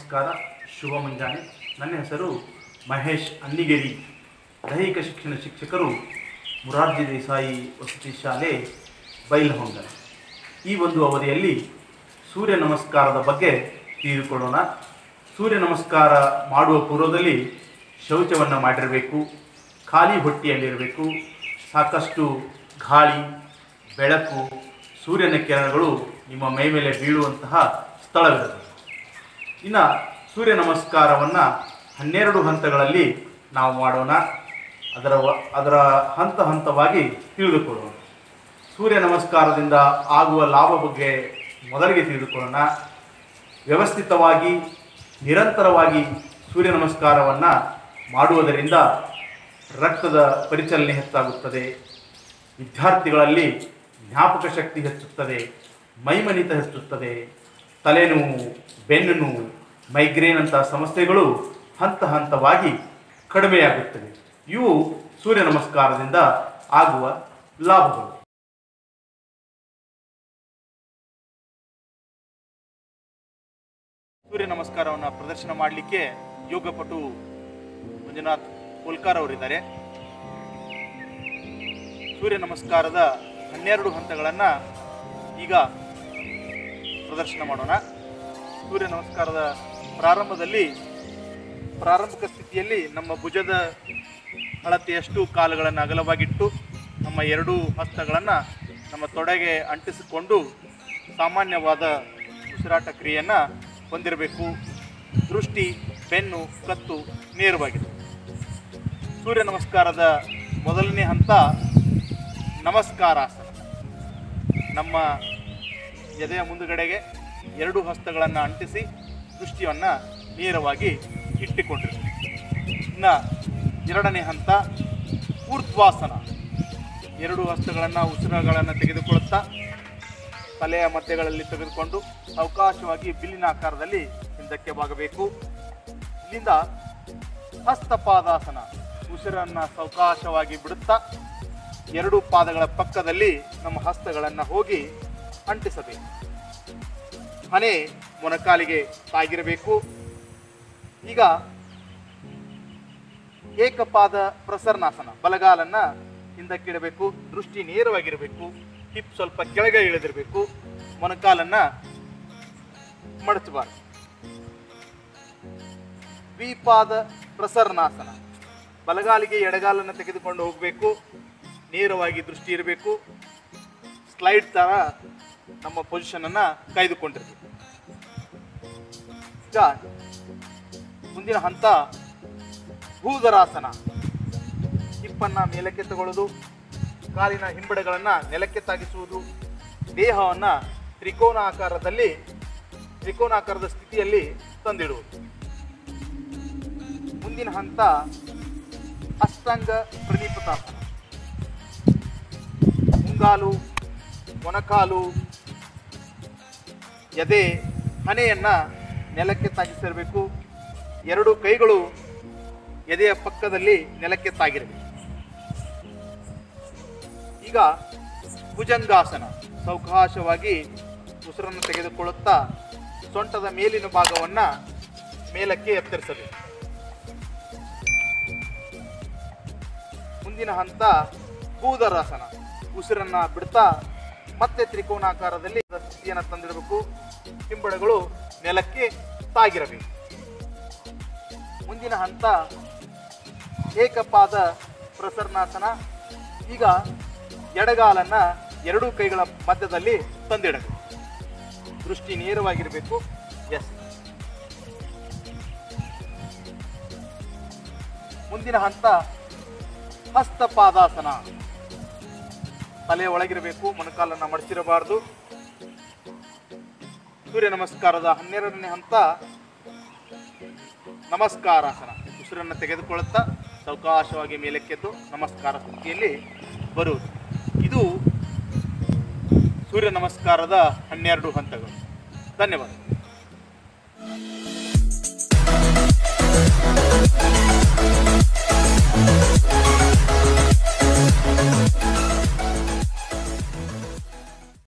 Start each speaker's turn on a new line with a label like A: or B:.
A: ನಮಸ್ಕಾರ ಶುಭ ಮುಂಜಾನೆ ನನ್ನ ಹೆಸರು ಮಹೇಶ್ ಅನ್ನಿಗೇರಿ ದೈಹಿಕ ಶಿಕ್ಷಣ ಶಿಕ್ಷಕರು ಮುರಾರ್ಜಿ ದೇಸಾಯಿ ವಸತಿ ಶಾಲೆ ಬೈಲಹೊಂಗಲ ಈ ಒಂದು ಅವಧಿಯಲ್ಲಿ ಸೂರ್ಯ ನಮಸ್ಕಾರದ ಬಗ್ಗೆ ತಿಳಿದುಕೊಳ್ಳೋಣ ಸೂರ್ಯ ನಮಸ್ಕಾರ ಮಾಡುವ ಪೂರ್ವದಲ್ಲಿ ಶೌಚವನ್ನು ಮಾಡಿರಬೇಕು ಖಾಲಿ ಹೊಟ್ಟೆಯಲ್ಲಿರಬೇಕು ಸಾಕಷ್ಟು ಗಾಳಿ ಬೆಳಕು ಸೂರ್ಯನ ಕಿರಣಗಳು ನಿಮ್ಮ ಮೈ ಮೇಲೆ ಬೀಳುವಂತಹ ಸ್ಥಳವಿರಬೇಕು ಇನ್ನು ಸೂರ್ಯ ನಮಸ್ಕಾರವನ್ನು ಹನ್ನೆರಡು ಹಂತಗಳಲ್ಲಿ ನಾವು ಮಾಡೋಣ ಅದರ ವ- ಅದರ ಹಂತ ಹಂತವಾಗಿ ತಿಳಿದುಕೊಳ್ಳೋಣ ಸೂರ್ಯ ನಮಸ್ಕಾರದಿಂದ ಆಗುವ ಲಾಭ ಬಗ್ಗೆ ಮೊದಲಿಗೆ ತಿಳಿದುಕೊಳ್ಳೋಣ ವ್ಯವಸ್ಥಿತವಾಗಿ ನಿರಂತರವಾಗಿ ಸೂರ್ಯ ನಮಸ್ಕಾರವನ್ನು ಮಾಡುವುದರಿಂದ ರಕ್ತದ ಪರಿಚಲನೆ ಹೆಚ್ಚಾಗುತ್ತದೆ ವಿದ್ಯಾರ್ಥಿಗಳಲ್ಲಿ ಜ್ಞಾಪಕ ಶಕ್ತಿ ಹೆಚ್ಚುತ್ತದೆ ಮೈಮನಿತ ಹೆಚ್ಚುತ್ತದೆ ತಲೆನೋವು ಬೆನ್ನು ನೋವು ಮೈಗ್ರೇನ್ ಅಂತಹ ಸಮಸ್ಯೆಗಳು ಹಂತ ಹಂತವಾಗಿ ಕಡಿಮೆಯಾಗುತ್ತವೆ ಇವು ಸೂರ್ಯ ನಮಸ್ಕಾರದಿಂದ ಆಗುವ ಲಾಭಗಳು ಸೂರ್ಯ ನಮಸ್ಕಾರವನ್ನು ಪ್ರದರ್ಶನ ಮಾಡಲಿಕ್ಕೆ ಯೋಗಪಟು ಮಂಜುನಾಥ್ ಕೋಲ್ಕಾರ್ ಅವರಿದ್ದಾರೆ ಸೂರ್ಯ ನಮಸ್ಕಾರದ ಹನ್ನೆರಡು ಹಂತಗಳನ್ನು ಈಗ ಪ್ರದರ್ಶನ ಮಾಡೋಣ ಸೂರ್ಯ ನಮಸ್ಕಾರದ ಪ್ರಾರಂಭದಲ್ಲಿ ಪ್ರಾರಂಭಿಕ ಸ್ಥಿತಿಯಲ್ಲಿ ನಮ್ಮ ಭುಜದ ಅಳತೆಯಷ್ಟು ಕಾಲುಗಳನ್ನು ಅಗಲವಾಗಿಟ್ಟು ನಮ್ಮ ಎರಡೂ ಹಸ್ತಗಳನ್ನು ನಮ್ಮ ತೊಡೆಗೆ ಅಂಟಿಸಿಕೊಂಡು ಸಾಮಾನ್ಯವಾದ ಉಸಿರಾಟ ಕ್ರಿಯೆಯನ್ನು ಹೊಂದಿರಬೇಕು ದೃಷ್ಟಿ ಬೆನ್ನು ಕತ್ತು ನೇರವಾಗಿದೆ ಸೂರ್ಯ ನಮಸ್ಕಾರದ ಮೊದಲನೇ ಹಂತ ನಮಸ್ಕಾರಾಸನ ನಮ್ಮ ಎದೆಯ ಮುಂದುಗಡೆಗೆ ಎರಡು ಹಸ್ತಗಳನ್ನು ಅಂಟಿಸಿ ದೃಷ್ಟಿಯನ್ನು ನೇರವಾಗಿ ಇಟ್ಟುಕೊಂಡಿರ್ತೀವಿ ಇನ್ನು ಎರಡನೇ ಹಂತ ಊರ್ಧ್ವಾಸನ ಎರಡು ಹಸ್ತಗಳನ್ನು ಉಸಿರುಗಳನ್ನು ತೆಗೆದುಕೊಳ್ಳುತ್ತಾ ತಲೆಯ ಮಧ್ಯಗಳಲ್ಲಿ ತೆಗೆದುಕೊಂಡು ಅವಕಾಶವಾಗಿ ಬಿಲ್ಲಿನ ಆಕಾರದಲ್ಲಿ ಹಿಂದಕ್ಕೆ ಬಾಗಬೇಕು ಇಲ್ಲಿಂದ ಹಸ್ತಪಾದಾಸನ ಉಸಿರನ್ನು ಸಾವಕಾಶವಾಗಿ ಬಿಡುತ್ತಾ ಎರಡು ಪಾದಗಳ ಪಕ್ಕದಲ್ಲಿ ನಮ್ಮ ಹಸ್ತಗಳನ್ನು ಹೋಗಿ ಅಂಟಿಸಬೇಕು ಹಣೆ ಮೊಣಕಾಲಿಗೆ ತಾಗಿರಬೇಕು ಈಗ ಏಕಪಾದ ಪ್ರಸರಣಾಸನ ಬಲಗಾಲನ್ನ ಹಿಂದಕ್ಕಿಡಬೇಕು ದೃಷ್ಟಿ ನೇರವಾಗಿರಬೇಕು ಹಿಪ್ ಸ್ವಲ್ಪ ಕೆಳಗೆ ಇಳಿದಿರಬೇಕು ಮೊಣಕಾಲನ್ನ ಮಡಚಬಾರ್ದು ದ್ವಿಪಾದ ಪ್ರಸರಣಾಸನ ಬಲಗಾಲಿಗೆ ಎಡಗಾಲನ್ನು ತೆಗೆದುಕೊಂಡು ಹೋಗಬೇಕು ನೇರವಾಗಿ ದೃಷ್ಟಿ ಇರಬೇಕು ಸ್ಲೈಡ್ ಥರ ನಮ್ಮ ಪೊಸಿಷನನ್ನು ಕಾಯ್ದುಕೊಂಡಿರ್ಬೇಕು ಈಗ ಮುಂದಿನ ಹಂತ ಭೂಧರಾಸನ ಹಿಪ್ಪನ್ನು ಮೇಲಕ್ಕೆ ತಗೊಳ್ಳೋದು ಕಾಲಿನ ಹಿಂಬಡೆಗಳನ್ನು ನೆಲಕ್ಕೆ ತಾಗಿಸುವುದು ದೇಹವನ್ನು ತ್ರಿಕೋನಾಕಾರದಲ್ಲಿ ತ್ರಿಕೋನಾಕಾರದ ಸ್ಥಿತಿಯಲ್ಲಿ ತಂದಿಡುವುದು ಮುಂದಿನ ಹಂತ ಅಷ್ಟಾಂಗ ಪ್ರಣೀಪತಾಸನ ಮುಂಗಾಲು ಮೊಣಕಾಲು ಎದೆ ಹಣೆಯನ್ನ ನೆಲಕ್ಕೆ ತಾಗಿಸಿರಬೇಕು ಎರಡು ಕೈಗಳು ಎದೆಯ ಪಕ್ಕದಲ್ಲಿ ನೆಲಕ್ಕೆ ತಾಗಿರಬೇಕು ಈಗ ಭುಜಂಗಾಸನ ಸಾವಕಾಶವಾಗಿ ಉಸಿರನ್ನು ತೆಗೆದುಕೊಳ್ಳುತ್ತಾ ಸೊಂಟದ ಮೇಲಿನ ಭಾಗವನ್ನ ಮೇಲಕ್ಕೆ ಎತ್ತರಿಸಬೇಕು ಮುಂದಿನ ಹಂತ ಭೂಧರಾಸನ ಉಸಿರನ್ನ ಬಿಡ್ತಾ ಮತ್ತೆ ತ್ರಿಕೋನಾಕಾರದಲ್ಲಿ ಸ್ಥಿತಿಯನ್ನು ತಂದಿಡಬೇಕು ಹಿಂಬಳಗಳು ನೆಲಕ್ಕೆ ತಾಗಿರಬೇಕು ಮುಂದಿನ ಹಂತ ಏಕಪಾದ ಪ್ರಸರಣಾಸನ ಈಗ ಎಡಗಾಲನ್ನ ಎರಡೂ ಕೈಗಳ ಮಧ್ಯದಲ್ಲಿ ತಂದಿಡಬೇಕು ದೃಷ್ಟಿ ನೇರವಾಗಿರಬೇಕು ಎಸ್ ಮುಂದಿನ ಹಂತ ಹಸ್ತಪಾದಾಸನ ತಲೆ ಒಳಗಿರಬೇಕು ಮೊಣಕಾಲನ್ನು ಮಡಚಿರಬಾರದು ಸೂರ್ಯ ನಮಸ್ಕಾರದ ಹನ್ನೆರಡನೇ ಹಂತ ನಮಸ್ಕಾರಾಸನ ಉಸಿರನ್ನು ತೆಗೆದುಕೊಳ್ಳುತ್ತಾ ಸಾವಕಾಶವಾಗಿ ಮೇಲಕ್ಕೆದ್ದು ನಮಸ್ಕಾರ ಸ್ಥಿತಿಯಲ್ಲಿ ಬರುವುದು ಇದು ಸೂರ್ಯ ನಮಸ್ಕಾರದ ಹನ್ನೆರಡು ಹಂತಗಳು ಧನ್ಯವಾದ